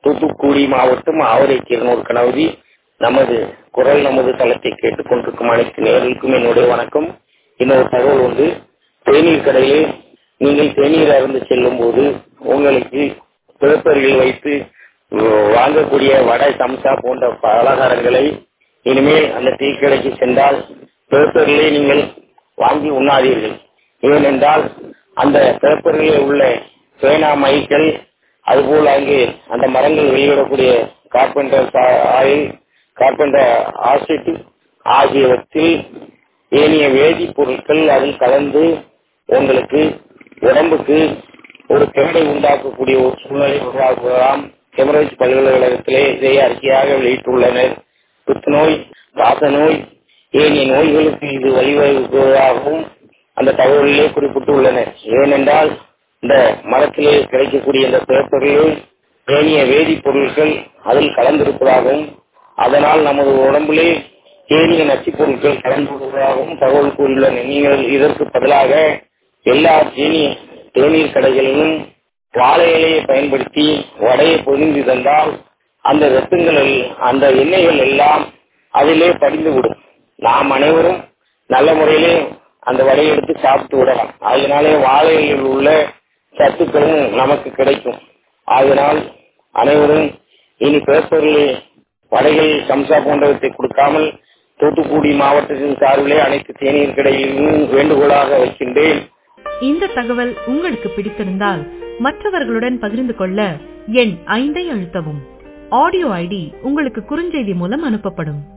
தூத்துக்குடி மாவட்டம் ஆவரை கிருநூர் கணவதி நமது குரல் நமது தளத்தை கேட்டுக் கொண்டிருக்கும் அனைத்து நேர்களுக்கும் என்னுடைய வணக்கம் இன்னொரு தகவல் உண்டு தேநீர் கடையிலே நீங்கள் தேநீர் அருந்து செல்லும் போது உங்களுக்கு பேப்பர்கள் வைத்து வாங்கக்கூடிய வடை சம்சா போன்ற பலகாரங்களை இனிமேல் அந்த டீ கடைக்கு சென்றால் பேப்பரிலே நீங்கள் வாங்கி உண்ணாதீர்கள் ஏனென்றால் அந்த பேப்பரிலே உள்ள பேனா மைகள் அதுபோல் அங்கே அந்த மரங்கள் வெளியிடக்கூடிய கார்பெண்டர் ஆயில் கார்பெண்டர் ஆசிட் ஆகியவற்றில் ஏனைய வேதிப்பொருட்கள் அதில் கலந்து உங்களுக்கு உடம்புக்கு ஒரு கேடை உண்டாக்கக்கூடிய ஒரு சூழ்நிலை உருவாக்குவதாம் கெமரேஜ் பல்கலைக்கழகத்திலே இதை அறிக்கையாக வெளியிட்டுள்ளனர் புற்றுநோய் காச நோய் ஏனைய நோய்களுக்கு இது வழிவகுப்பதாகவும் அந்த தகவலிலே குறிப்பிட்டுள்ளனர் ஏனென்றால் இந்த மரத்திலே கிடைக்கக்கூடிய இந்த பேப்பரில் ஏனைய வேதிப்பொருட்கள் அதில் கலந்திருப்பதாகவும் அதனால் நமது உடம்பிலே ஏனைய நச்சுப் பொருட்கள் கலந்துள்ளதாகவும் தகவல் கூறியுள்ளனர் நீங்கள் இதற்கு பதிலாக எல்லா தேநீர் தேநீர் கடைகளிலும் வாழை இலையை பயன்படுத்தி வடையை பொதிந்து தந்தால் அந்த ரத்தங்கள் அந்த எண்ணெய்கள் எல்லாம் அதிலே படிந்துவிடும் நாம் அனைவரும் நல்ல முறையிலே அந்த வடையை எடுத்து சாப்பிட்டு விடலாம் அதனாலே வாழையில் உள்ள சத்துக்களும் நமக்கு கிடைக்கும் அதனால் அனைவரும் இனி பேப்பரில் வடைகள் சம்சா போன்றவற்றை கொடுக்காமல் தூத்துக்குடி மாவட்டத்தின் சார்பிலே அனைத்து தேநீர் கடையிலும் வேண்டுகோளாக வைக்கின்றேன் இந்த தகவல் உங்களுக்கு பிடித்திருந்தால் மற்றவர்களுடன் பகிர்ந்து கொள்ள எண் ஐந்தை அழுத்தவும் ஆடியோ ஐடி உங்களுக்கு குறுஞ்செய்தி மூலம் அனுப்பப்படும்